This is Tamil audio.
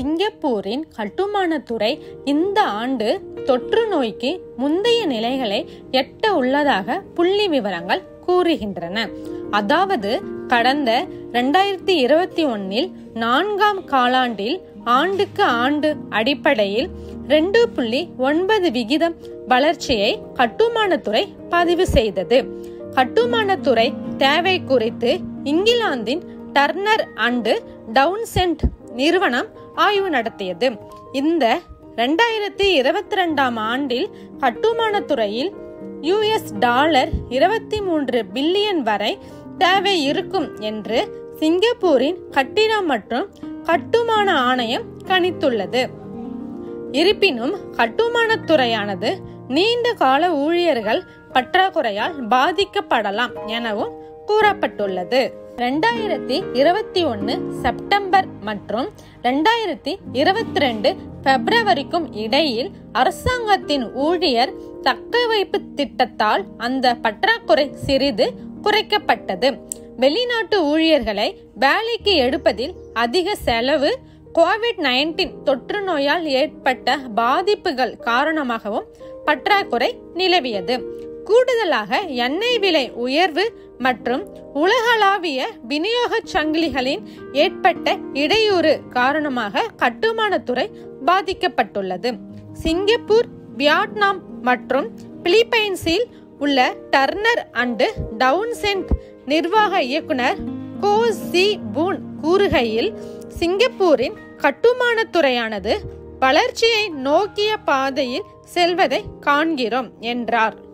சிங்கப்பூரின் கட்டுமானத்துறை இந்த ஆண்டு தொற்று நோய்க்கு முந்தைய நிலைகளை எட்ட உள்ளதாக புள்ளி விவரங்கள் கூறுகின்றன அதாவது கடந்த ரெண்டாயிரத்தி இருபத்தி ஒன்னில் நான்காம் காலாண்டில் ஆண்டுக்கு ஆண்டு அடிப்படையில் ரெண்டு புள்ளி ஒன்பது விகிதம் வளர்ச்சியை கட்டுமானத்துறை பதிவு செய்தது கட்டுமானத்துறை தேவை குறித்து இங்கிலாந்தின் டர்னர் அண்டு டவுன்சென்ட் நிறுவனம் ஆய்வு நடத்தியது இந்த ரெண்டாயிரத்தி இருபத்தி ரெண்டாம் ஆண்டில் கட்டுமானத்துறையில் யுஎஸ் டாலர் இருபத்தி மூன்று பில்லியன் வரை தேவை இருக்கும் என்று சிங்கப்பூரின் கட்டிடம் மற்றும் கட்டுமான ஆணையம் கணித்துள்ளது இருப்பினும் கட்டுமானத்துறையானது நீண்ட கால ஊழியர்கள் பற்றாக்குறையால் பாதிக்கப்படலாம் எனவும் கூறப்பட்டுள்ளது ரெண்டாயிரத்தி இருபத்தி ஒன்னு செப்டம்பர் மற்றும் ரெண்டாயிரத்தி இருபத்தி ரெண்டு பிப்ரவரிக்கும் இடையில் அரசாங்கத்தின் ஊழியர் தக்கவைப்பு திட்டத்தால் அந்த பற்றாக்குறை சிறிது குறைக்கப்பட்டது வெளிநாட்டு ஊழியர்களை வேலைக்கு எடுப்பதில் அதிக செலவு கோவிட் நைன்டீன் தொற்று நோயால் ஏற்பட்ட பாதிப்புகள் காரணமாகவும் பற்றாக்குறை நிலவியது கூடுதலாக எண்ணெய் விலை உயர்வு மற்றும் உலகளாவிய விநியோக சங்கிலிகளின் ஏற்பட்ட இடையூறு காரணமாக கட்டுமானத்துறை பாதிக்கப்பட்டுள்ளது சிங்கப்பூர் வியட்நாம் மற்றும் பிலிப்பைன்ஸில் உள்ள டர்னர் அண்டு டவுன்சென்ட் நிர்வாக இயக்குனர் கோ சி பூன் கூறுகையில் சிங்கப்பூரின் கட்டுமானத்துறையானது வளர்ச்சியை நோக்கிய பாதையில் செல்வதை காண்கிறோம் என்றார்